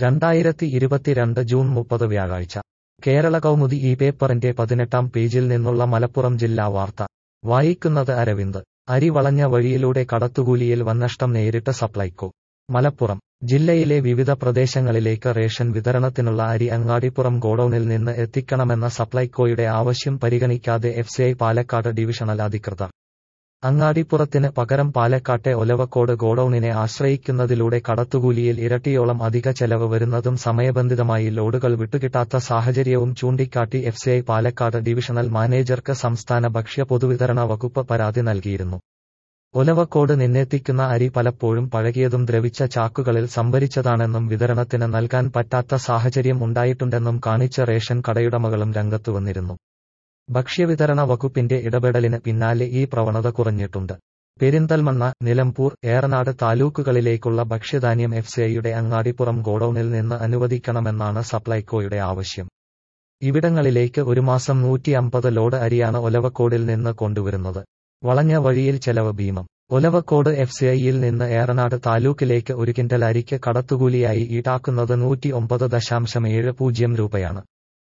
രണ്ടായിരത്തി ഇരുപത്തിരണ്ട് ജൂൺ മുപ്പത് വ്യാഴാഴ്ച കേരള കൗമുദി ഈ പേപ്പറിന്റെ പതിനെട്ടാം പേജിൽ നിന്നുള്ള മലപ്പുറം ജില്ലാ വാർത്ത വായിക്കുന്നത് അരവിന്ദ് അരി വളഞ്ഞ വഴിയിലൂടെ കടത്തുകൂലിയിൽ വന്നഷ്ടം നേരിട്ട സപ്ലൈകോ മലപ്പുറം ജില്ലയിലെ വിവിധ പ്രദേശങ്ങളിലേക്ക് റേഷൻ വിതരണത്തിനുള്ള അരി അങ്ങാടിപ്പുറം ഗോഡൌണിൽ നിന്ന് എത്തിക്കണമെന്ന സപ്ലൈകോയുടെ ആവശ്യം പരിഗണിക്കാതെ എഫ്സിഐ പാലക്കാട് ഡിവിഷണൽ അധികൃതർ അങ്ങാടിപ്പുറത്തിന് പകരം പാലക്കാട്ടെ ഒലവക്കോട് ഗോഡൌണിനെ ആശ്രയിക്കുന്നതിലൂടെ കടത്തുകൂലിയിൽ ഇരട്ടിയോളം അധിക ചെലവ് വരുന്നതും സമയബന്ധിതമായി ലോഡുകൾ വിട്ടുകിട്ടാത്ത സാഹചര്യവും ചൂണ്ടിക്കാട്ടി എഫ്സിഐ പാലക്കാട് ഡിവിഷണൽ മാനേജർക്ക് സംസ്ഥാന ഭക്ഷ്യ പൊതുവിതരണ വകുപ്പ് പരാതി നൽകിയിരുന്നു ഒലവക്കോട് നിന്നെത്തിക്കുന്ന അരി പലപ്പോഴും പഴകിയതും ദ്രവിച്ച ചാക്കുകളിൽ സംഭരിച്ചതാണെന്നും വിതരണത്തിന് നൽകാൻ പറ്റാത്ത സാഹചര്യം ഉണ്ടായിട്ടുണ്ടെന്നും കാണിച്ച റേഷൻ കടയുടമകളും രംഗത്തുവന്നിരുന്നു ഭക്ഷ്യവിതരണ വകുപ്പിന്റെ ഇടപെടലിന് പിന്നാലെ ഈ പ്രവണത കുറഞ്ഞിട്ടുണ്ട് പെരിന്തൽമണ്ണ നിലമ്പൂർ ഏറനാട് താലൂക്കുകളിലേക്കുള്ള ഭക്ഷ്യധാന്യം എഫ്സിഐയുടെ അങ്ങാടിപ്പുറം ഗോഡൌണിൽ നിന്ന് അനുവദിക്കണമെന്നാണ് സപ്ലൈകോയുടെ ആവശ്യം ഇവിടങ്ങളിലേക്ക് ഒരു മാസം നൂറ്റി അമ്പത് ലോഡ് അരിയാണ് ഒലവക്കോടിൽ നിന്ന് കൊണ്ടുവരുന്നത് വളഞ്ഞ വഴിയിൽ ചെലവ് ഭീമം ഒലവക്കോട് എഫ്സിഐയിൽ നിന്ന് ഏറനാട് താലൂക്കിലേക്ക് ഒരു കിൻഡൽ അരിക്ക് കടത്തുകൂലിയായി ഈടാക്കുന്നത് നൂറ്റി ഒമ്പത് ദശാംശം ഏഴ് പൂജ്യം രൂപയാണ്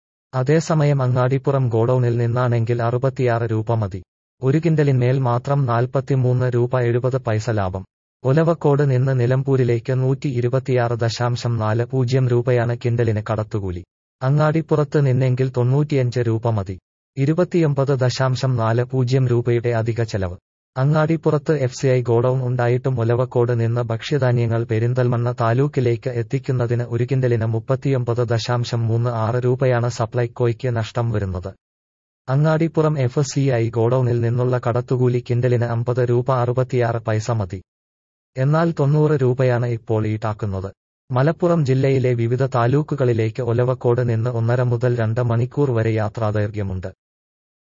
അതേസമയം അങ്ങാടിപ്പുറം ഗോഡൌണിൽ നിന്നാണെങ്കിൽ അറുപത്തിയാറ് രൂപ മതി ഒരു കിൻഡലിന്മേൽ മാത്രം നാൽപ്പത്തിമൂന്ന് രൂപ എഴുപത് പൈസ ലാഭം ഒലവക്കോട് നിന്ന് നിലമ്പൂരിലേക്ക് നൂറ്റി ഇരുപത്തിയാറ് ദശാംശം നാല് പൂജ്യം രൂപയാണ് കിൻഡലിന് കടത്തുകൂലി അങ്ങാടിപ്പുറത്ത് നിന്നെങ്കിൽ തൊണ്ണൂറ്റിയഞ്ച് രൂപ മതി ഇരുപത്തിയൊമ്പത് ദശാംശം നാല് പൂജ്യം രൂപയുടെ അധിക ചെലവ് അങ്ങാടിപ്പുറത്ത് എഫ്സിഐ ഗോഡൌൺ ഉണ്ടായിട്ടും ഒലവക്കോട് നിന്ന് ഭക്ഷ്യധാന്യങ്ങൾ പെരിന്തൽമണ്ണ താലൂക്കിലേക്ക് എത്തിക്കുന്നതിന് ഒരു കിൻഡലിന് മുപ്പത്തിയൊമ്പത് ദശാംശം മൂന്ന് ആറ് രൂപയാണ് സപ്ലൈകോയ്ക്ക് നഷ്ടം വരുന്നത് അങ്ങാടിപ്പുറം എഫ് സി ഐ ഗോഡൌണിൽ നിന്നുള്ള കടത്തുകൂലി കിൻഡലിന് അമ്പത് രൂപ അറുപത്തിയാറ് പൈസ മതി എന്നാൽ തൊണ്ണൂറ് രൂപയാണ് ഇപ്പോൾ ഈടാക്കുന്നത് മലപ്പുറം ജില്ലയിലെ വിവിധ താലൂക്കുകളിലേക്ക് ഒലവക്കോട് നിന്ന് ഒന്നര മുതൽ രണ്ട് മണിക്കൂർ വരെ യാത്രാദൈർഘ്യമുണ്ട്